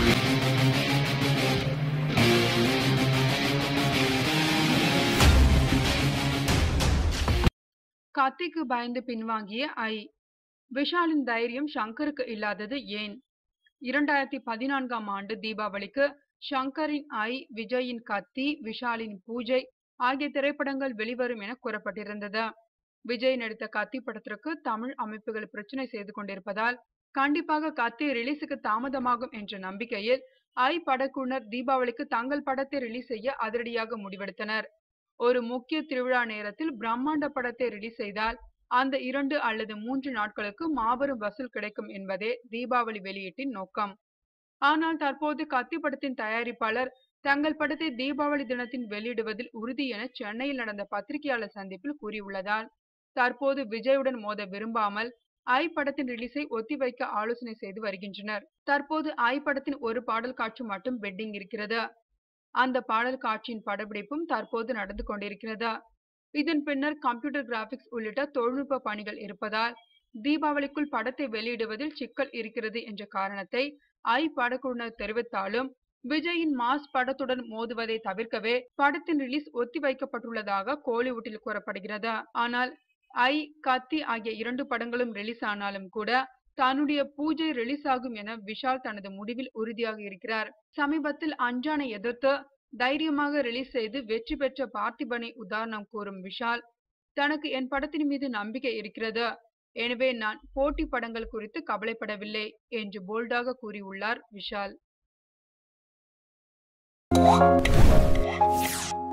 கத்திக்கு பயந்து பின்வாங்கிய ஐ விஷாலின் தைரியம் ஷங்கருக்கு இல்லாதது ஏன் இரண்டாயிரத்தி பதினான்காம் ஆண்டு தீபாவளிக்கு ஷங்கரின் ஐ விஜயின் கத்தி விஷாலின் பூஜை ஆகிய திரைப்படங்கள் வெளிவரும் என கூறப்பட்டிருந்தது விஜய் நடித்த கத்தி படத்திற்கு தமிழ் அமைப்புகள் பிரச்சனை செய்து கொண்டிருப்பதால் கண்டிப்பாக கத்தி ரிலீஸுக்கு தாமதமாகும் என்ற நம்பிக்கையில் ஐ படக்குழுவினர் தீபாவளிக்கு தங்கள் படத்தை ரிலீஸ் செய்ய அதிரடியாக முடிவெடுத்தனர் ஒரு முக்கிய திருவிழா நேரத்தில் பிரம்மாண்ட படத்தை ரிலீஸ் செய்தால் அந்த இரண்டு அல்லது மூன்று நாட்களுக்கு மாபெரும் வசூல் கிடைக்கும் என்பதே தீபாவளி வெளியீட்டின் நோக்கம் ஆனால் தற்போது கத்தி படத்தின் தயாரிப்பாளர் தங்கள் படத்தை தீபாவளி தினத்தின் வெளியிடுவதில் உறுதி என சென்னையில் நடந்த பத்திரிகையாளர் சந்திப்பில் கூறியுள்ளதால் தற்போது விஜயுடன் மோத விரும்பாமல் ஐ படத்தின் ரிலீஸை ஒத்திவைக்க ஆலோசனை செய்து வருகின்றனர் தற்போது ஐ படத்தின் ஒரு பாடல் காட்சி மட்டும் பெட்டிங் இருக்கிறது அந்த பாடல் காட்சியின் படப்பிடிப்பும் தற்போது நடந்து கொண்டிருக்கிறது இதன் பின்னர் கம்ப்யூட்டர் கிராபிக்ஸ் உள்ளிட்ட தொழில்நுட்ப பணிகள் இருப்பதால் தீபாவளிக்குள் படத்தை வெளியிடுவதில் சிக்கல் இருக்கிறது என்ற காரணத்தை ஐ படக்குழுவினர் தெரிவித்தாலும் விஜயின் மாஸ் படத்துடன் மோதுவதை தவிர்க்கவே படத்தின் ரிலீஸ் ஒத்திவைக்கப்பட்டுள்ளதாக கோலிவுட்டில் கூறப்படுகிறது ஆனால் ஐ கத்தி ஆகிய இரண்டு படங்களும் ரிலீஸ் ஆனாலும் கூட தன்னுடைய பூஜை ரிலீஸ் ஆகும் என விஷால் தனது முடிவில் உறுதியாக இருக்கிறார் சமீபத்தில் அஞ்சானை எதிர்த்து தைரியமாக ரிலீஸ் செய்து வெற்றி பெற்ற பார்த்திபனை உதாரணம் கூறும் விஷால் தனக்கு என் படத்தின் மீது நம்பிக்கை இருக்கிறது எனவே நான் போட்டி படங்கள் குறித்து கவலைப்படவில்லை என்று போல்டாக கூறியுள்ளார் விஷால்